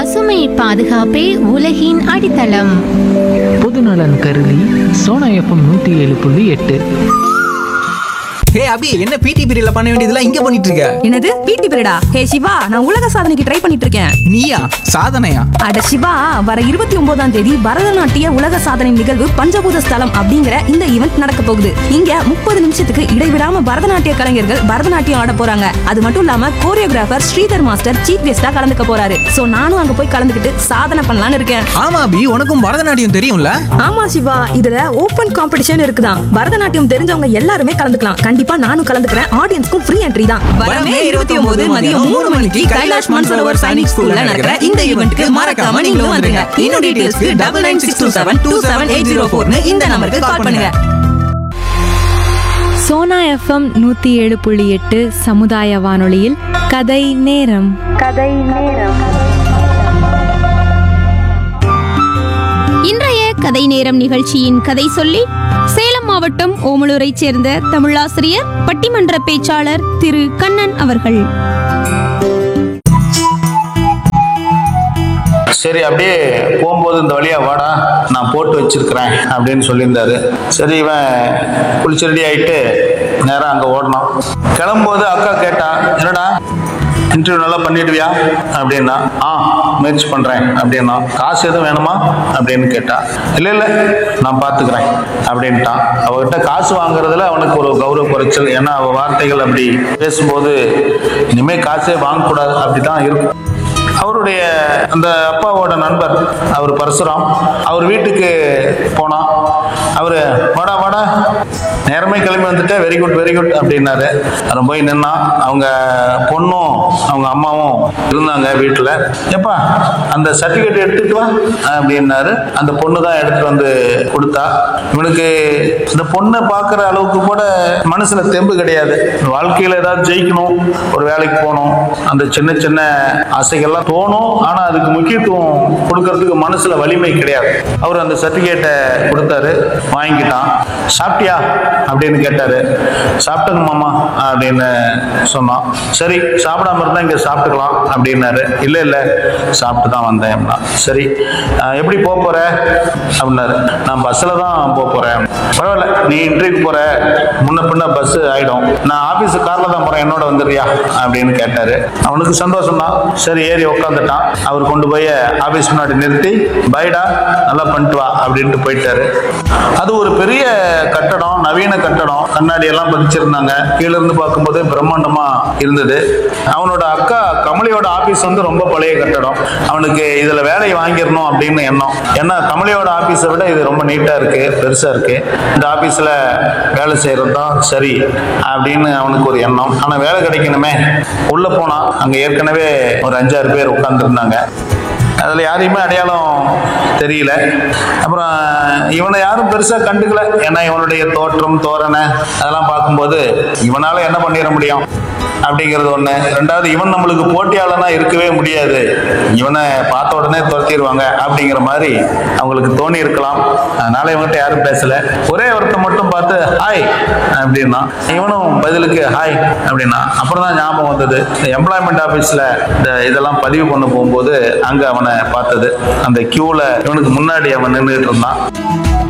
பசுமை பாதுகாப்பே உலகின் அடித்தளம் பொதுநலன் கருதி சோனா எஃப்எம் நூற்றி ஏழு புள்ளி எட்டு ஹே அபி என்ன பிடி பீரியட்ல பண்ண வேண்டியதெல்லாம் இங்க பண்ணிட்டு இருக்க என்னது பிடி பீரியடா ஹே சிவா நான் உலக சாதனைக்கு ட்ரை பண்ணிட்டு இருக்கேன் நீயா சாதனையா அட சிவா வர இருபத்தி ஒன்பதாம் தேதி பரதநாட்டிய உலக சாதனை நிகழ்வு பஞ்சபூத ஸ்தலம் அப்படிங்கிற இந்த ஈவெண்ட் நடக்க போகுது இங்க முப்பது நிமிஷத்துக்கு இடைவிடாம பரதநாட்டிய கலைஞர்கள் பரதநாட்டியம் ஆட போறாங்க அது மட்டும் இல்லாம கோரியோகிராஃபர் ஸ்ரீதர் மாஸ்டர் சீஃப் கெஸ்டா கலந்துக்க போறாரு சோ நானும் அங்க போய் கலந்துக்கிட்டு சாதனை பண்ணலாம்னு இருக்கேன் ஆமா அபி உனக்கும் பரதநாட்டியம் தெரியும்ல ஆமா சிவா இதுல ஓபன் காம்படிஷன் இருக்குதான் பரதநாட்டியம் தெரிஞ்சவங்க எல்லாருமே கலந்துக்கலாம் கண்டிப்பா நானும் கலந்துக்கிறேன் ஆடியன்ஸ்க்கும் ஃப்ரீ என்ட்ரி தான் வரமே இருபத்தி ஒன்பது மதியம் மூணு மணிக்கு கைலாஷ் மன்சரோவர் சைனிக் ஸ்கூல்ல நடக்கிற இந்த ஈவெண்ட்க்கு மறக்காம நீங்களும் வந்துருங்க இன்னும் டீடைல்ஸ்க்கு double nine six two seven two seven eight zero ஃபோர்னு இந்த நம்பருக்கு கால் பண்ணுங்க சோனா எஃப்எம் நூத்தி ஏழு புள்ளி எட்டு சமுதாய வானொலியில் கதை நேரம் இன்றைய கதை நேரம் நிகழ்ச்சியின் கதை சொல்லி சேலம் மாவட்டம் ஓமலூரைச் சேர்ந்த தமிழாசிரியர் பட்டிமன்ற பேச்சாளர் திரு கண்ணன் அவர்கள் சரி அப்படியே போகும்போது இந்த வழியா வாடா நான் போட்டு வச்சிருக்கிறேன் அப்படின்னு சொல்லியிருந்தாரு சரி இவன் குளிச்சு ரெடி ஆயிட்டு நேரா அங்க ஓடணும் கிளம்பும்போது அக்கா கேட்டா என்னடா இன்டர்வியூ நல்லா பண்ணிடுவியா அப்படின்னா ஆ முயற்சி பண்றேன் அப்படின்னா காசு எதுவும் வேணுமா அப்படின்னு கேட்டா இல்ல இல்ல நான் பாத்துக்கிறேன் அப்படின்ட்டான் அவகிட்ட காசு வாங்குறதுல அவனுக்கு ஒரு கௌரவ குறைச்சல் ஏன்னா அவ வார்த்தைகள் அப்படி பேசும்போது இனிமே காசே வாங்கக்கூடாது அப்படிதான் இருக்கும் அவருடைய அந்த அப்பாவோட நண்பர் அவர் பரசுராம் அவர் வீட்டுக்கு போனான் அவர் வாடா வாடா நேரமே கிளம்பி வந்துட்டேன் வெரி குட் வெரி குட் அப்படின்னாரு அவன் போய் நின்னான் அவங்க பொண்ணும் அவங்க அம்மாவும் இருந்தாங்க வீட்டில் எப்பா அந்த சர்டிஃபிகேட் எடுத்துட்டு வா அப்படின்னாரு அந்த பொண்ணு தான் எடுத்துட்டு வந்து கொடுத்தா இவனுக்கு இந்த பொண்ணை பார்க்குற அளவுக்கு கூட மனசுல தெம்பு கிடையாது வாழ்க்கையில ஏதாவது ஜெயிக்கணும் ஒரு வேலைக்கு போகணும் அந்த சின்ன சின்ன ஆசைகள்லாம் தோணும் ஆனா அதுக்கு முக்கியத்துவம் கொடுக்கறதுக்கு மனசுல வலிமை கிடையாது அவர் அந்த சர்டிபிகேட்டை கொடுத்தாரு வாங்கிக்கிட்டான் சாப்பிட்டியா அப்படின்னு கேட்டாரு சாப்பிட்டங்க மாமா அப்படின்னு சொன்னான் சரி சாப்பிடாம இருந்தா இங்க சாப்பிட்டுக்கலாம் அப்படின்னாரு இல்ல இல்ல சாப்பிட்டு தான் வந்தேன் அப்படின்னா. சரி அஹ், எப்படி போக போற அப்படின்னாரு நான் பஸ்ல தான் போக போறேன் பரவாயில்ல நீ இன்டர்வியூக்கு போற முன்ன பின்ன பஸ் ஆயிடும் நான் ஆபீஸ் கார்ல தான் போறேன் என்னோட வந்துடுறியா அப்படின்னு கேட்டாரு அவனுக்கு சந்தோஷம் தான் சரி ஏறி உட்காந்துட்டான் அவர் கொண்டு போய் ஆபீஸ் முன்னாடி நிறுத்தி பைடா நல்லா பண்ணிட்டு வா அப்படின்ட்டு போயிட்டாரு அது ஒரு பெரிய கட்டடம் நவீன கட்டடம் கண்ணாடி எல்லாம் பதிச்சிருந்தாங்க கீழ இருந்து பார்க்கும்போது பிரம்மாண்டமா இருந்தது அவனோட அக்கா கமலியோட ஆபீஸ் வந்து ரொம்ப பழைய கட்டடம் அவனுக்கு இதுல வேலையை வாங்கிடணும் அப்படின்னு எண்ணம் ஏன்னா கமலியோட ஆபீஸை விட இது ரொம்ப நீட்டா இருக்கு பெருசா இருக்கு இந்த ஆபீஸ்ல வேலை செய்யறது தான் சரி அப்படின்னு அவனுக்கு ஒரு எண்ணம் ஆனா வேலை கிடைக்கணுமே உள்ள போனா அங்க ஏற்கனவே ஒரு அஞ்சாறு பேர் உட்கார்ந்துருந்தாங்க அதுல யாரையுமே அடையாளம் தெரியல அப்புறம் இவனை யாரும் பெருசா கண்டுக்கல ஏன்னா இவனுடைய தோற்றம் தோரணை அதெல்லாம் பார்க்கும்போது இவனால என்ன பண்ணிட முடியும் அப்படிங்கிறது ஒண்ணு ரெண்டாவது இவன் நம்மளுக்கு போட்டியாளனா இருக்கவே முடியாது இவனை பார்த்த உடனே துரத்திடுவாங்க அப்படிங்கிற மாதிரி அவங்களுக்கு தோணி இருக்கலாம் அதனால இவன்கிட்ட யாரும் பேசல ஒரே ஒருத்தன் மட்டும் பார்த்து ஹாய் அப்படின்னா இவனும் பதிலுக்கு ஹாய் அப்படின்னா அப்புறம் தான் ஞாபகம் வந்தது எம்ப்ளாய்மெண்ட் ஆஃபீஸில் இந்த இதெல்லாம் பதிவு பண்ண போகும்போது அங்கே அவனை பார்த்தது அந்த கியூவில் இவனுக்கு முன்னாடி அவன் நின்றுட்டு இருந்தான்